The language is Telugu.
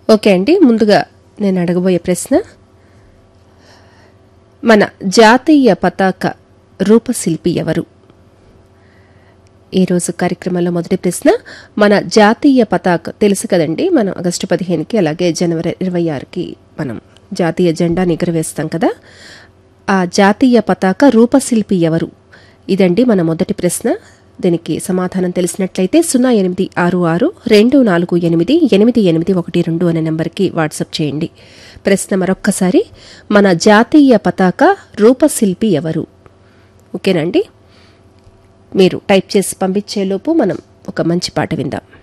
ఓకే అండి ముందుగా నేను అడగబోయే ప్రశ్న మన జాతీయ పతాక రూపశిల్పి ఎవరు ఈరోజు కార్యక్రమంలో మొదటి ప్రశ్న మన జాతీయ పతాక తెలుసు కదండి మనం ఆగస్టు పదిహేనుకి అలాగే జనవరి ఇరవై ఆరుకి మనం జాతీయ జెండా ఎగురవేస్తాం కదా ఆ జాతీయ పతాక రూపశిల్పి ఎవరు ఇదండి మన మొదటి ప్రశ్న దీనికి సమాధానం తెలిసినట్లయితే సున్నా ఎనిమిది ఆరు ఆరు రెండు నాలుగు ఎనిమిది ఎనిమిది ఎనిమిది ఒకటి రెండు అనే నెంబర్కి వాట్సాప్ చేయండి ప్రశ్న మరొక్కసారి మన జాతీయ పతాక రూపశిల్పి ఎవరు ఓకేనండి మీరు టైప్ చేసి పంపించేలోపు మనం ఒక మంచి పాట విందాం